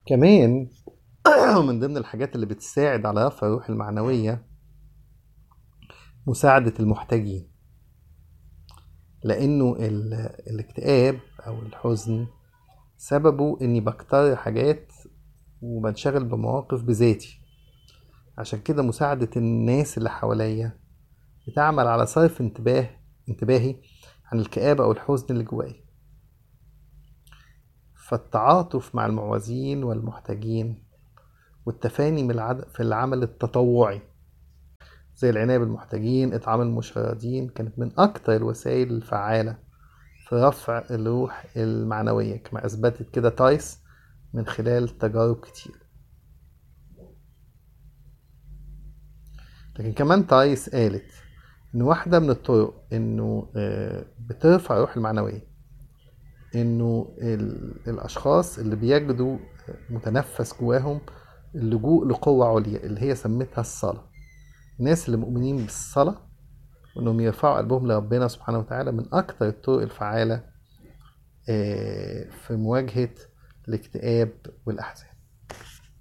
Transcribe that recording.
كمان من ضمن الحاجات اللي بتساعد على رفع الروح المعنوية مساعدة المحتاجين لأنه ال- الاكتئاب أو الحزن سببه إني بكتر حاجات وبنشغل بمواقف بذاتي عشان كده مساعدة الناس اللي حواليا بتعمل على صرف انتباه انتباهي عن الكآبة أو الحزن اللي جوايا فالتعاطف مع المعوزين والمحتاجين والتفاني من العد... في العمل التطوعي زي العناية بالمحتاجين إطعام المشردين كانت من أكتر الوسائل الفعالة في رفع الروح المعنوية كما أثبتت كده تايس من خلال تجارب كتير لكن كمان تايس قالت إن واحدة من الطرق إنه آه، بترفع الروح المعنوية إنه ال- الأشخاص اللي بيجدوا متنفس جواهم اللجوء لقوة عليا اللي هي سمتها الصلاة الناس اللي مؤمنين بالصلاة وإنهم يرفعوا قلبهم لربنا سبحانه وتعالى من أكتر الطرق الفعالة آه، في مواجهة الاكتئاب والأحزان